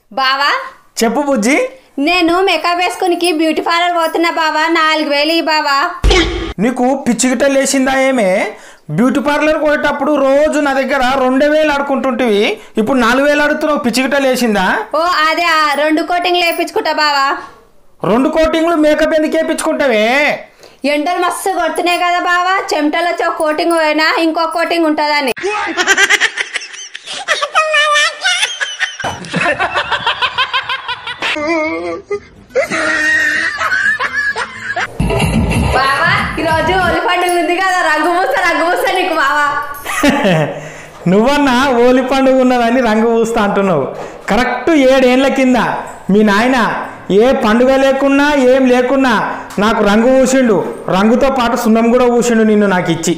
బావా చెప్పు బుజ్జి నేను మేకప్ వేసుకునికి బ్యూటీ పార్లర్ పోతున్నా బావా నాలుగు వేలు ఈ బావా నీకు పిచ్చిగిట లేచిందా ఏమే బ్యూటీ పార్లర్ పోయేటప్పుడు రోజు నా దగ్గర రెండు వేలు ఆడుకుంటుంటివి ఇప్పుడు నాలుగు వేలు ఆడుతున్నావు పిచ్చిగిట లేచిందా ఓ అదే ఆ రెండు కోటింగ్ లేపించుకుంటా బావా రెండు కోటింగ్లు మేకప్ ఎందుకు వేయించుకుంటావే ఎండలు మస్తు కొడుతున్నాయి కదా బావా చెమటలు వచ్చి ఒక కోటింగ్ పోయినా ఇంకో కోటింగ్ ఉంటుందని బావా ఈరోజు హోలీ పండుగ ఉంది కదా రంగు మూస్తా రంగు మూస్తా నీకు బావా నువ్వన్నా ఓలి పండుగ ఉన్నదని రంగు పూస్తా అంటున్నావు కరెక్ట్ ఏడేళ్ల కింద మీ నాయన ఏ పండుగ లేకున్నా ఏం లేకున్నా నాకు రంగు పూసిండు రంగుతో పాటు సున్నం కూడా పూసిండు నిన్ను నాకు ఇచ్చి